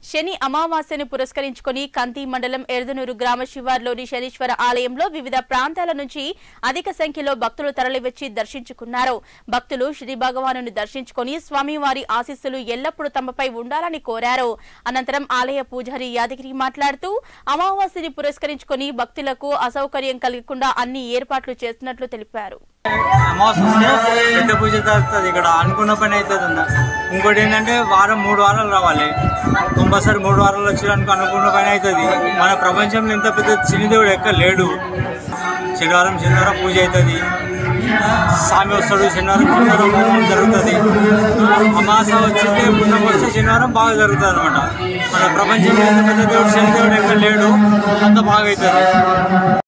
శని అమావాస్యను పురస్కరించుకొని కంతి మండలం ఎర్దనూరు గ్రామ శివార్లోని శనీశ్వర ఆలయంలో వివిధ ప్రాంతాల నుంచి అధిక సంఖ్యలో భక్తులు తరలివచ్చి దర్శించుకున్నారు భక్తులు శ్రీ భగవాను దర్శించుకొని స్వామివారి ఆశీస్సులు ఎల్లప్పుడూ తమపై ఉండాలని కోరారు అనంతరం ఆలయ పూజారి యాదగిరి మాట్లాడుతూ అమావాస్యని పురస్కరించుకొని భక్తులకు అసౌకర్యం కలగకుండా అన్ని ఏర్పాట్లు చేస్తున్నట్లు తెలిపారు అమావాస్య వస్తే పెద్ద పూజ జరుగుతుంది ఇక్కడ అనుకున్న పని అవుతుంది అన్న ఇంకోటి ఏంటంటే వారం మూడు వారాలు రావాలి కంపల్సరీ మూడు వారాలు వచ్చేదానికి అనుకున్న పని అవుతుంది మన ప్రపంచంలో ఇంత పెద్ద శనిదేవుడు ఎక్కడ లేడు శనివారం శనివారం పూజ అవుతుంది స్వామి వస్తాడు శనివారం శనివారం హోమం జరుగుతుంది అమాస వచ్చితే పుణ్యం వస్తే శనివారం బాగా జరుగుతుంది అనమాట మన ప్రపంచంలో ఎంత పెద్ద దేవుడు శనిదేవుడు ఎక్కడ లేడు అంత బాగా అవుతుంది